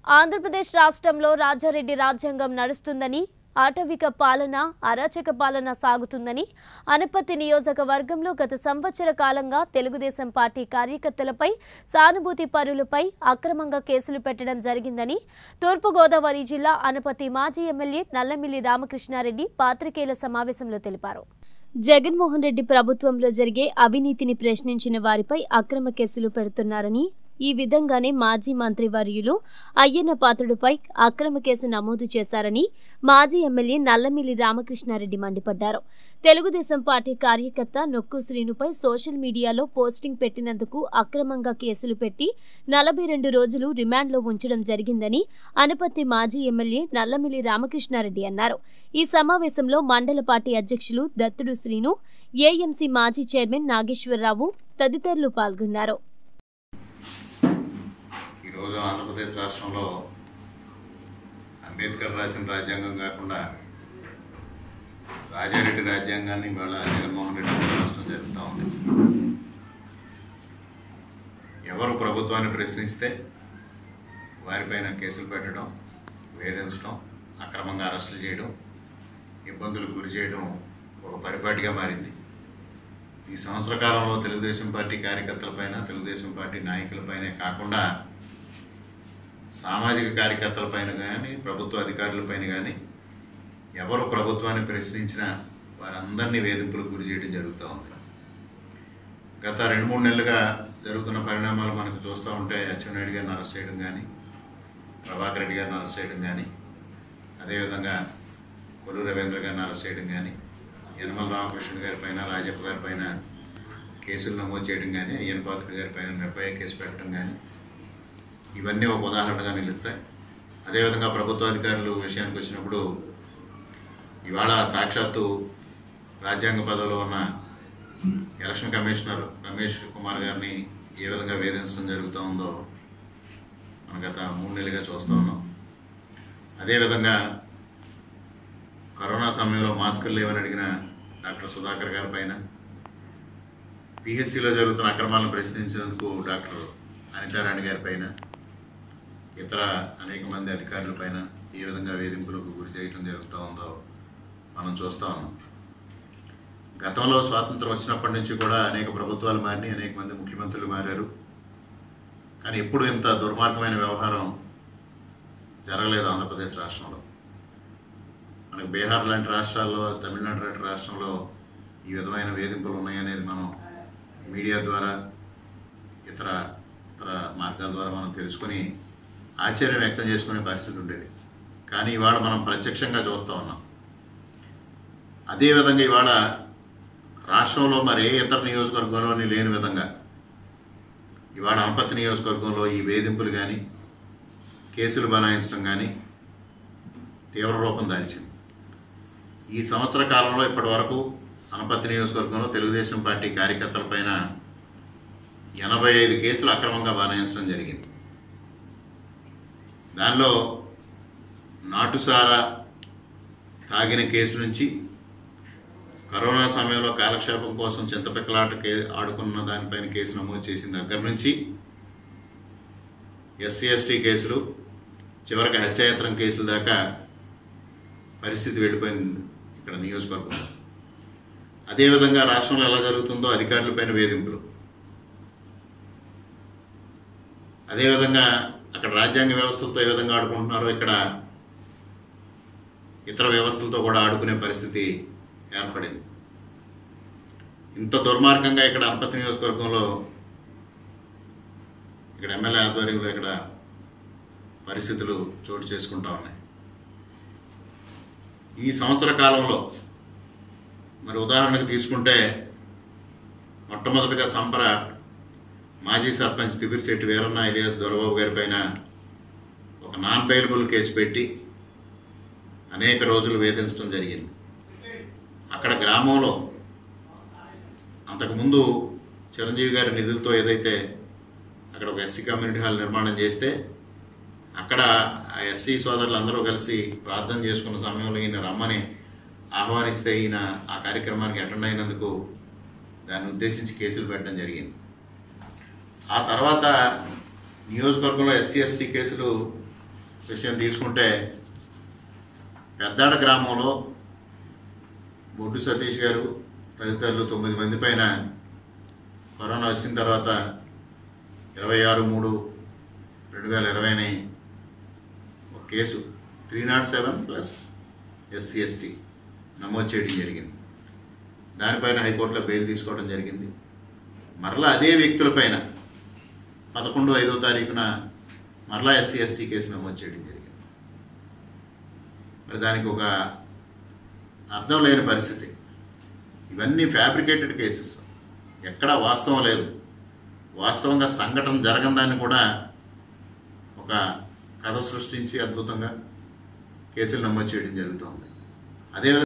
ఆంధ్రప్రదేశ్ రాష్ట్రంలో రాజారెడ్డి రాజ్యాంగం నడుస్తుందని ఆటవిక పాలన అరాచక పాలన సాగుతుందని అనపత్తి నియోజకవర్గంలో గత సంవత్సర కాలంగా తెలుగుదేశం పార్టీ కార్యకర్తలపై సానుభూతి పరులపై అక్రమంగా కేసులు పెట్టడం జరిగిందని తూర్పుగోదావరి జిల్లా అనపత్తి మాజీ ఎమ్మెల్యే నల్లమిల్లి రామకృష్ణారెడ్డి పాత్రికేయుల సమావేశంలో తెలిపారు జగన్మోహన్ రెడ్డి ప్రభుత్వంలో జరిగే అవినీతిని ప్రశ్నించిన వారిపై అక్రమ కేసులు పెడుతున్నారని ఈ విధంగానే మాజీ మంత్రి వర్యులు అయ్యన్న పాత్రుడిపై అక్రమ కేసు నమోదు చేశారని మాజీ ఎమ్మెల్యే నల్లమిల్లి రామకృష్ణారెడ్డి మండిపడ్డారు తెలుగుదేశం పార్టీ కార్యకర్త నొక్కు శ్రీనుపై సోషల్ మీడియాలో పోస్టింగ్ పెట్టినందుకు అక్రమంగా కేసులు పెట్టి నలభై రెండు రోజులు రిమాండ్లో ఉంచడం జరిగిందని అనపత్తి మాజీ ఎమ్మెల్యే నల్లమిల్లి రామకృష్ణారెడ్డి అన్నారు ఈ సమావేశంలో మండల పార్టీ అధ్యక్షులు దత్తుడు శ్రీను ఏఎంసీ మాజీ చైర్మన్ నాగేశ్వరరావు తదితరులు పాల్గొన్నారు ఈరోజు ఆంధ్రప్రదేశ్ రాష్ట్రంలో అంబేద్కర్ రాసిన రాజ్యాంగం కాకుండా రాజారెడ్డి రాజ్యాంగాన్ని ఇవాళ జగన్మోహన్ రెడ్డి అమలు రాష్ట్రం జరుగుతూ ఉంది ఎవరు ప్రభుత్వాన్ని ప్రశ్నిస్తే వారిపైన కేసులు పెట్టడం వేధించడం అక్రమంగా అరెస్టులు చేయడం ఇబ్బందులకు గురి చేయడం ఒక పరిపాటిగా మారింది ఈ సంవత్సర కాలంలో తెలుగుదేశం పార్టీ కార్యకర్తలపైన తెలుగుదేశం పార్టీ నాయకులపైనే కాకుండా సామాజిక కార్యకర్తలపైన కానీ ప్రభుత్వ అధికారులపైన కానీ ఎవరు ప్రభుత్వాన్ని ప్రశ్నించినా వారందరినీ వేధింపులకు గురి చేయడం జరుగుతూ ఉంది గత రెండు మూడు నెలలుగా జరుగుతున్న పరిణామాలు మనకు చూస్తూ ఉంటే అచ్చెన్నాయుడు గారిని అరెస్ట్ చేయడం కానీ ప్రభాకర్ రెడ్డి గారిని అరెస్ట్ చేయడం కానీ అదేవిధంగా కొల్లు రవీంద్ర గారిని అరెస్ట్ చేయడం కానీ యనమల రామకృష్ణ గారి పైన రాజప్ప గారి పైన కేసులు నమోదు చేయడం కానీ అయ్యన్ పాత్రుడి గారి పైన నిర్భయ కేసు పెట్టడం కానీ ఇవన్నీ ఒక ఉదాహరణగా నిలుస్తాయి అదేవిధంగా ప్రభుత్వ అధికారులు విషయానికి వచ్చినప్పుడు ఇవాళ సాక్షాత్తు రాజ్యాంగ పదవిలో ఉన్న ఎలక్షన్ కమిషనర్ రమేష్ కుమార్ గారిని ఏ విధంగా వేధించడం జరుగుతూ ఉందో మనం గత మూడు నెలలుగా చూస్తూ ఉన్నాం అదేవిధంగా కరోనా సమయంలో మాస్కులు లేవని అడిగిన డాక్టర్ సుధాకర్ గారి పైన పిహెచ్సిలో జరుగుతున్న అక్రమాలను ప్రశ్నించేందుకు డాక్టర్ అనితారాణి గారి పైన ఇతర అనేక మంది అధికారుల పైన ఏ విధంగా వేధింపులకు గురి చేయటం జరుగుతూ ఉందో మనం చూస్తూ ఉన్నాం గతంలో స్వాతంత్రం వచ్చినప్పటి నుంచి కూడా అనేక ప్రభుత్వాలు మారినాయి అనేక మంది ముఖ్యమంత్రులు మారారు కానీ ఎప్పుడు ఇంత దుర్మార్గమైన వ్యవహారం జరగలేదు ఆంధ్రప్రదేశ్ రాష్ట్రంలో మనకి బీహార్ లాంటి రాష్ట్రాల్లో తమిళనాడు లాంటి రాష్ట్రంలో ఈ విధమైన వేధింపులు ఉన్నాయనేది మనం మీడియా ద్వారా ఇతర ఇతర మార్గాల ద్వారా మనం తెలుసుకొని ఆశ్చర్యం వ్యక్తం చేసుకునే పరిస్థితి ఉండేది కానీ ఇవాళ మనం ప్రత్యక్షంగా చూస్తూ ఉన్నాం అదేవిధంగా ఇవాళ రాష్ట్రంలో మరి ఏ ఇతర నియోజకవర్గంలోని లేని విధంగా ఇవాళ అనపత్తి నియోజకవర్గంలో ఈ వేధింపులు కానీ కేసులు బనాయించడం కానీ తీవ్ర రూపం దాల్చింది ఈ సంవత్సర కాలంలో ఇప్పటి వరకు అనపత్తి నియోజకవర్గంలో తెలుగుదేశం పార్టీ కార్యకర్తలపైన ఎనభై ఐదు కేసులు అక్రమంగా బనాయించడం జరిగింది దానిలో నాటుసారా తాగిన కేసు నుంచి కరోనా సమయంలో కాలక్షేపం కోసం చింతపిక్కలాట కే ఆడుకున్న దానిపైన కేసు నమోదు చేసిన దగ్గర నుంచి ఎస్సీ ఎస్టీ కేసులు చివరికి హత్యాయత్నం కేసుల దాకా పరిస్థితి వెళ్ళిపోయింది ఇక్కడ నియోజకవర్గంలో అదేవిధంగా రాష్ట్రంలో ఎలా జరుగుతుందో అధికారులపైన వేధింపులు అదేవిధంగా అక్కడ రాజ్యాంగ వ్యవస్థలతో ఏ విధంగా ఆడుకుంటున్నారో ఇక్కడ ఇతర వ్యవస్థలతో కూడా ఆడుకునే పరిస్థితి ఏర్పడింది ఇంత దుర్మార్గంగా ఇక్కడ అనపతి నియోజకవర్గంలో ఇక్కడ ఎమ్మెల్యే ఆధ్వర్యంలో ఇక్కడ పరిస్థితులు చోటు చేసుకుంటా ఉన్నాయి ఈ సంవత్సర కాలంలో మరి ఉదాహరణకు తీసుకుంటే మొట్టమొదటిగా సంపర మాజీ సర్పంచ్ తిబిరిశెట్టి వీరన్న ఇలియాస్ దొరబాబు గారి పైన ఒక నాన్ బెయిలబుల్ కేసు పెట్టి అనేక రోజులు వేధించడం జరిగింది అక్కడ గ్రామంలో అంతకుముందు చిరంజీవి గారి నిధులతో ఏదైతే అక్కడ ఒక ఎస్సీ కమ్యూనిటీ హాల్ నిర్మాణం చేస్తే అక్కడ ఆ ఎస్సీ సోదరులు అందరూ కలిసి ప్రార్థన చేసుకున్న సమయంలో ఈయన రమ్మని ఆహ్వానిస్తే ఈయన ఆ కార్యక్రమానికి అటెండ్ అయినందుకు దాన్ని ఉద్దేశించి కేసులు పెట్టడం జరిగింది ఆ తర్వాత నియోజకవర్గంలో ఎస్సీ ఎస్టీ కేసులు విషయం తీసుకుంటే పెద్దాడ గ్రామంలో బొడ్డు సతీష్ గారు తదితరులు తొమ్మిది మంది పైన కరోనా వచ్చిన తర్వాత ఇరవై ఆరు మూడు రెండు వేల ఇరవైని ఒక case three not seven plus SC ST నమోదు చేయడం జరిగింది దానిపైన హైకోర్టులో బెయిల్ తీసుకోవడం జరిగింది మరలా అదే వ్యక్తులపైన పదకొండు ఐదో తారీఖున మరలా ఎస్సీ ఎస్టీ కేసు నమోదు చేయడం జరిగింది మరి దానికి ఒక అర్థం లేని పరిస్థితి ఇవన్నీ ఫ్యాబ్రికేటెడ్ కేసెస్ ఎక్కడా వాస్తవం లేదు వాస్తవంగా సంఘటన జరగని దాన్ని కూడా ఒక కథ సృష్టించి అద్భుతంగా కేసులు నమోదు చేయడం జరుగుతోంది అదేవిధంగా